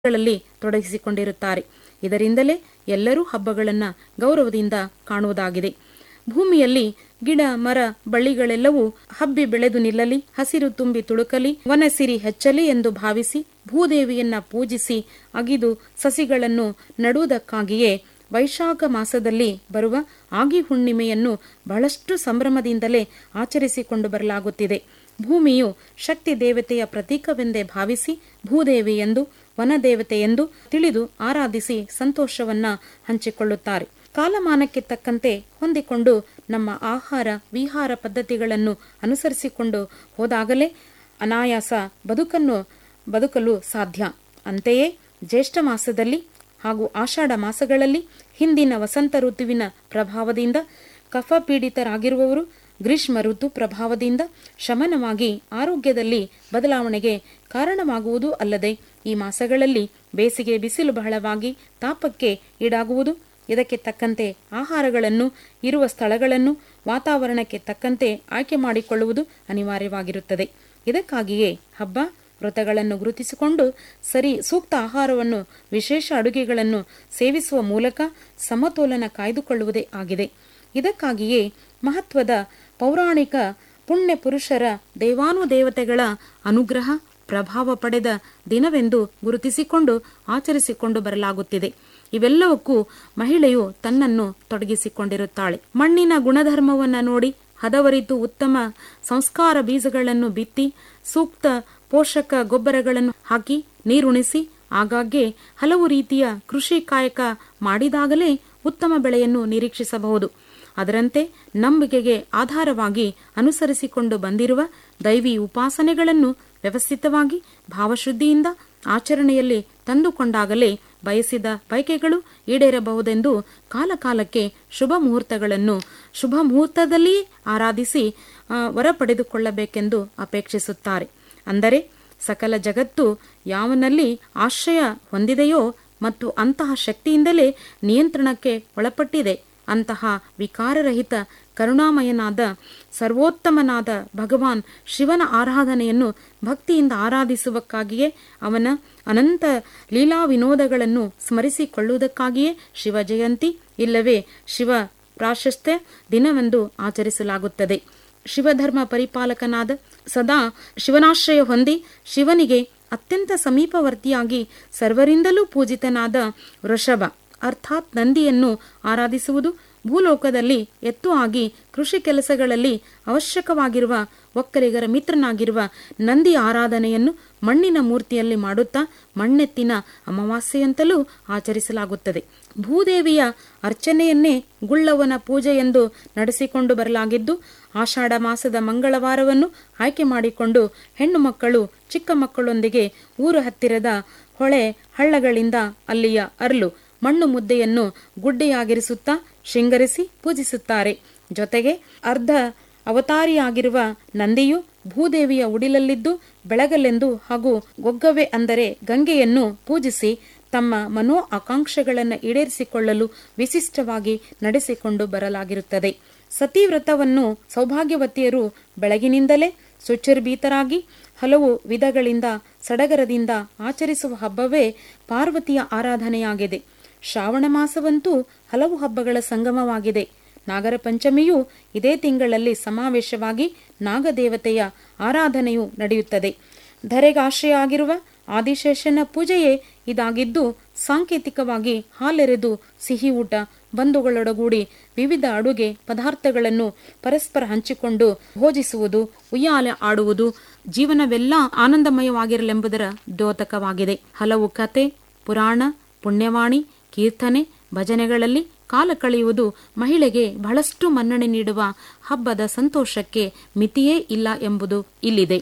ಗಳಲ್ಲಿ ತೊಡಗಿಸಿಕೊಂಡಿರುತ್ತಾರೆ ಇದರಿಂದಲೇ ಎಲ್ಲರೂ ಹಬ್ಬಗಳನ್ನು ಗೌರವದಿಂದ ಕಾಣುವುದಾಗಿದೆ ಭೂಮಿಯಲ್ಲಿ ಗಿಡ ಮರ ಬಳ್ಳಿಗಳೆಲ್ಲವೂ ಹಬ್ಬಿ ಬೆಳೆದು ನಿಲ್ಲಲಿ ಹಸಿರು ತುಂಬಿ ತುಳುಕಲಿ ವನಸಿರಿ ಹೆಚ್ಚಲಿ ಎಂದು ಭಾವಿಸಿ ಭೂದೇವಿಯನ್ನ ಪೂಜಿಸಿ ಅಗಿದು ಸಸಿಗಳನ್ನು ನಡುವುದಕ್ಕಾಗಿಯೇ ವೈಶಾಖ ಮಾಸದಲ್ಲಿ ಬರುವ ಆಗಿ ಹುಣ್ಣಿಮೆಯನ್ನು ಬಹಳಷ್ಟು ಸಂಭ್ರಮದಿಂದಲೇ ಆಚರಿಸಿಕೊಂಡು ಬರಲಾಗುತ್ತಿದೆ ಭೂಮಿಯು ಶಕ್ತಿ ದೇವತೆಯ ಪ್ರತೀಕವೆಂದೇ ಭಾವಿಸಿ ಭೂದೇವಿ ಎಂದು ವನದೇವತೆ ಎಂದು ತಿಳಿದು ಆರಾಧಿಸಿ ಸಂತೋಷವನ್ನ ಹಂಚಿಕೊಳ್ಳುತ್ತಾರೆ ಕಾಲಮಾನಕ್ಕೆ ತಕ್ಕಂತೆ ಹೊಂದಿಕೊಂಡು ನಮ್ಮ ಆಹಾರ ವಿಹಾರ ಪದ್ಧತಿಗಳನ್ನು ಅನುಸರಿಸಿಕೊಂಡು ಹೋದಾಗಲೇ ಅನಾಯಾಸ ಬದುಕನ್ನು ಬದುಕಲು ಸಾಧ್ಯ ಅಂತೆಯೇ ಜ್ಯೇಷ್ಠ ಮಾಸದಲ್ಲಿ ಹಾಗೂ ಆಷಾಢ ಮಾಸಗಳಲ್ಲಿ ಹಿಂದಿನ ವಸಂತ ಋತುವಿನ ಪ್ರಭಾವದಿಂದ ಕಫ ಪೀಡಿತರಾಗಿರುವವರು ಗ್ರೀಷ್ಮ ಋತು ಪ್ರಭಾವದಿಂದ ಶಮನವಾಗಿ ಆರೋಗ್ಯದಲ್ಲಿ ಬದಲಾವಣೆಗೆ ಕಾರಣವಾಗುವುದು ಅಲ್ಲದೆ ಈ ಮಾಸಗಳಲ್ಲಿ ಬೇಸಿಗೆ ಬಿಸಿಲು ಬಹಳವಾಗಿ ತಾಪಕ್ಕೆ ಈಡಾಗುವುದು ಇದಕ್ಕೆ ತಕ್ಕಂತೆ ಆಹಾರಗಳನ್ನು ಇರುವ ಸ್ಥಳಗಳನ್ನು ವಾತಾವರಣಕ್ಕೆ ತಕ್ಕಂತೆ ಆಯ್ಕೆ ಮಾಡಿಕೊಳ್ಳುವುದು ಅನಿವಾರ್ಯವಾಗಿರುತ್ತದೆ ಇದಕ್ಕಾಗಿಯೇ ಹಬ್ಬ ವ್ರತಗಳನ್ನು ಗುರುತಿಸಿಕೊಂಡು ಸರಿ ಸೂಕ್ತ ಆಹಾರವನ್ನು ವಿಶೇಷ ಅಡುಗೆಗಳನ್ನು ಸೇವಿಸುವ ಮೂಲಕ ಸಮತೋಲನ ಕಾಯ್ದುಕೊಳ್ಳುವುದೇ ಆಗಿದೆ ಇದಕ್ಕಾಗಿಯೇ ಮಹತ್ವದ ಪೌರಾಣಿಕ ಪುಣ್ಯ ಪುರುಷರ ದೇವಾನುದೇವತೆಗಳ ಅನುಗ್ರಹ ಪ್ರಭಾವ ಪಡೆದ ದಿನವೆಂದು ಗುರುತಿಸಿಕೊಂಡು ಆಚರಿಸಿಕೊಂಡು ಬರಲಾಗುತ್ತಿದೆ ಇವೆಲ್ಲವಕ್ಕೂ ಮಹಿಳೆಯು ತನ್ನನ್ನು ತೊಡಗಿಸಿಕೊಂಡಿರುತ್ತಾಳೆ ಮಣ್ಣಿನ ಗುಣಧರ್ಮವನ್ನ ನೋಡಿ ಹದವರಿತು ಉತ್ತಮ ಸಂಸ್ಕಾರ ಬೀಜಗಳನ್ನು ಬಿತ್ತಿ ಸೂಕ್ತ ಪೋಷಕ ಗೊಬ್ಬರಗಳನ್ನು ಹಾಕಿ ನೀರುಣಿಸಿ ಆಗಾಗ್ಗೆ ಹಲವು ರೀತಿಯ ಕೃಷಿ ಕಾಯಕ ಮಾಡಿದಾಗಲೇ ಉತ್ತಮ ಬೆಳೆಯನ್ನು ನಿರೀಕ್ಷಿಸಬಹುದು ಅದರಂತೆ ನಂಬಿಕೆಗೆ ಆಧಾರವಾಗಿ ಅನುಸರಿಸಿಕೊಂಡು ಬಂದಿರುವ ದೈವಿ ಉಪಾಸನೆಗಳನ್ನು ವ್ಯವಸ್ಥಿತವಾಗಿ ಭಾವಶುದ್ಧಿಯಿಂದ ಆಚರಣೆಯಲ್ಲಿ ತಂದುಕೊಂಡಾಗಲೇ ಬಯಸಿದ ಬಯಕೆಗಳು ಈಡೇರಬಹುದೆಂದು ಕಾಲಕಾಲಕ್ಕೆ ಶುಭ ಮುಹೂರ್ತಗಳನ್ನು ಶುಭ ಮುಹೂರ್ತದಲ್ಲಿಯೇ ಆರಾಧಿಸಿ ವರ ಪಡೆದುಕೊಳ್ಳಬೇಕೆಂದು ಅಪೇಕ್ಷಿಸುತ್ತಾರೆ ಅಂದರೆ ಸಕಲ ಜಗತ್ತು ಯಾವನಲ್ಲಿ ಆಶ್ರಯ ಹೊಂದಿದೆಯೋ ಮತ್ತು ಅಂತಹ ಶಕ್ತಿಯಿಂದಲೇ ನಿಯಂತ್ರಣಕ್ಕೆ ಒಳಪಟ್ಟಿದೆ ಅಂತಹ ವಿಕಾರರಹಿತ ಕರುಣಾಮಯನಾದ ಸರ್ವೋತ್ತಮನಾದ ಭಗವಾನ್ ಶಿವನ ಆರಾಧನೆಯನ್ನು ಭಕ್ತಿಯಿಂದ ಆರಾಧಿಸುವಕ್ಕಾಗಿಯೇ ಅವನ ಅನಂತ ಲೀಲಾ ವಿನೋದಗಳನ್ನು ಸ್ಮರಿಸಿಕೊಳ್ಳುವುದಕ್ಕಾಗಿಯೇ ಶಿವ ಜಯಂತಿ ಇಲ್ಲವೇ ಶಿವ ಪ್ರಾಶಸ್ತ್ಯ ದಿನವೆಂದು ಆಚರಿಸಲಾಗುತ್ತದೆ ಶಿವಧರ್ಮ ಪರಿಪಾಲಕನಾದ ಸದಾ ಶಿವನಾಶ್ರಯ ಹೊಂದಿ ಶಿವನಿಗೆ ಅತ್ಯಂತ ಸಮೀಪವರ್ತಿಯಾಗಿ ಸರ್ವರಿಂದಲೂ ಪೂಜಿತನಾದ ವೃಷಭ ಅರ್ಥಾತ್ ನಂದಿಯನ್ನು ಆರಾಧಿಸುವುದು ಭೂಲೋಕದಲ್ಲಿ ಎತ್ತು ಆಗಿ ಕೃಷಿ ಕೆಲಸಗಳಲ್ಲಿ ಅವಶ್ಯಕವಾಗಿರುವ ಒಕ್ಕಲಿಗರ ಮಿತ್ರನಾಗಿರುವ ನಂದಿ ಆರಾಧನೆಯನ್ನು ಮಣ್ಣಿನ ಮೂರ್ತಿಯಲ್ಲಿ ಮಾಡುತ್ತಾ ಮಣ್ಣೆತ್ತಿನ ಅಮಾವಾಸ್ಯೆಯಂತಲೂ ಆಚರಿಸಲಾಗುತ್ತದೆ ಭೂದೇವಿಯ ಅರ್ಚನೆಯನ್ನೇ ಗುಳ್ಳವನ ಪೂಜೆ ಎಂದು ನಡೆಸಿಕೊಂಡು ಬರಲಾಗಿದ್ದು ಆಷಾಢ ಮಾಸದ ಮಂಗಳವಾರವನ್ನು ಆಯ್ಕೆ ಮಾಡಿಕೊಂಡು ಹೆಣ್ಣು ಮಕ್ಕಳು ಚಿಕ್ಕ ಮಕ್ಕಳೊಂದಿಗೆ ಊರು ಹತ್ತಿರದ ಹೊಳೆ ಹಳ್ಳಗಳಿಂದ ಅಲ್ಲಿಯ ಅರ್ಲು ಮಣ್ಣು ಮುದ್ದೆಯನ್ನು ಗುಡ್ಡೆಯಾಗಿರಿಸುತ್ತಾ ಶೃಂಗರಿಸಿ ಪೂಜಿಸುತ್ತಾರೆ ಜೊತೆಗೆ ಅರ್ಧ ಅವತಾರಿಯಾಗಿರುವ ನಂದಿಯು ಭೂದೇವಿಯ ಉಡಿಲಲ್ಲಿದ್ದು ಬೆಳಗಲೆಂದು ಹಾಗೂ ಗೊಗ್ಗವೆ ಅಂದರೆ ಗಂಗೆಯನ್ನು ಪೂಜಿಸಿ ತಮ್ಮ ಮನೋ ಆಕಾಂಕ್ಷೆಗಳನ್ನು ಈಡೇರಿಸಿಕೊಳ್ಳಲು ವಿಶಿಷ್ಟವಾಗಿ ನಡೆಸಿಕೊಂಡು ಬರಲಾಗಿರುತ್ತದೆ ಸತೀವ್ರತವನ್ನು ಸೌಭಾಗ್ಯವತಿಯರು ಬೆಳಗಿನಿಂದಲೇ ಸುಚರ್ಭೀತರಾಗಿ ಹಲವು ವಿಧಗಳಿಂದ ಸಡಗರದಿಂದ ಆಚರಿಸುವ ಹಬ್ಬವೇ ಪಾರ್ವತಿಯ ಆರಾಧನೆಯಾಗಿದೆ ಶ್ರಾವಣ ಮಾಸವಂತೂ ಹಲವು ಹಬ್ಬಗಳ ಸಂಗಮವಾಗಿದೆ ನಾಗರ ಪಂಚಮಿಯು ಇದೇ ತಿಂಗಳಲ್ಲಿ ಸಮಾವೇಶವಾಗಿ ನಾಗದೇವತೆಯ ಆರಾಧನೆಯು ನಡೆಯುತ್ತದೆ ಧರೆಗಾಶ್ರಯ ಆಗಿರುವ ಆದಿಶೇಷನ ಪೂಜೆಯೇ ಇದಾಗಿದ್ದು ಸಾಂಕೇತಿಕವಾಗಿ ಹಾಲೆರೆದು ಸಿಹಿ ಊಟ ಬಂಧುಗಳೊಡಗೂಡಿ ವಿವಿಧ ಅಡುಗೆ ಪದಾರ್ಥಗಳನ್ನು ಪರಸ್ಪರ ಹಂಚಿಕೊಂಡು ಭೋಜಿಸುವುದು ಉಯ್ಯಾಲೆ ಆಡುವುದು ಜೀವನವೆಲ್ಲ ಆನಂದಮಯವಾಗಿರಲೆಂಬುದರ ದ್ಯೋತಕವಾಗಿದೆ ಹಲವು ಕತೆ ಪುರಾಣ ಪುಣ್ಯವಾಣಿ ಕೀರ್ತನೆ ಭಜನೆಗಳಲ್ಲಿ ಕಾಲ ಕಳೆಯುವುದು ಮಹಿಳೆಗೆ ಬಹಳಷ್ಟು ಮನ್ನಣೆ ನೀಡುವ ಹಬ್ಬದ ಸಂತೋಷಕ್ಕೆ ಮಿತಿಯೇ ಇಲ್ಲ ಎಂಬುದು ಇಲ್ಲಿದೆ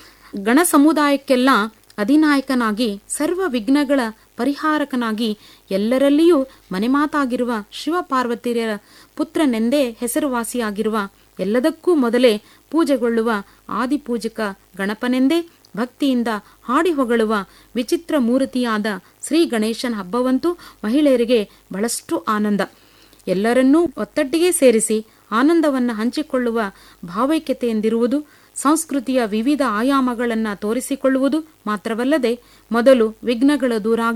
ಗಣ ಸಮುದಾಯಕ್ಕೆಲ್ಲ ಅಧಿನಾಯಕನಾಗಿ ಸರ್ವ ವಿಘ್ನಗಳ ಪರಿಹಾರಕನಾಗಿ ಎಲ್ಲರಲ್ಲಿಯೂ ಮನೆಮಾತಾಗಿರುವ ಶಿವಪಾರ್ವತಿಯರ ಪುತ್ರನೆಂದೇ ಹೆಸರುವಾಸಿಯಾಗಿರುವ ಎಲ್ಲದಕ್ಕೂ ಮೊದಲೇ ಪೂಜೆಗೊಳ್ಳುವ ಆದಿಪೂಜಕ ಗಣಪನೆಂದೇ ಭಕ್ತಿಯಿಂದ ಹಾಡಿ ಹೊಗಳುವ ವಿಚಿತ್ರ ಮೂರ್ತಿಯಾದ ಶ್ರೀ ಗಣೇಶನ ಹಬ್ಬವಂತೂ ಮಹಿಳೆಯರಿಗೆ ಬಹಳಷ್ಟು ಆನಂದ ಎಲ್ಲರನ್ನೂ ಒತ್ತಟ್ಟಿಗೆ ಸೇರಿಸಿ ಆನಂದವನ್ನು ಹಂಚಿಕೊಳ್ಳುವ ಭಾವೈಕ್ಯತೆಯೆಂದಿರುವುದು ಸಂಸ್ಕೃತಿಯ ವಿವಿಧ ಆಯಾಮಗಳನ್ನು ತೋರಿಸಿಕೊಳ್ಳುವುದು ಮಾತ್ರವಲ್ಲದೆ ಮೊದಲು ವಿಘ್ನಗಳ ದೂರ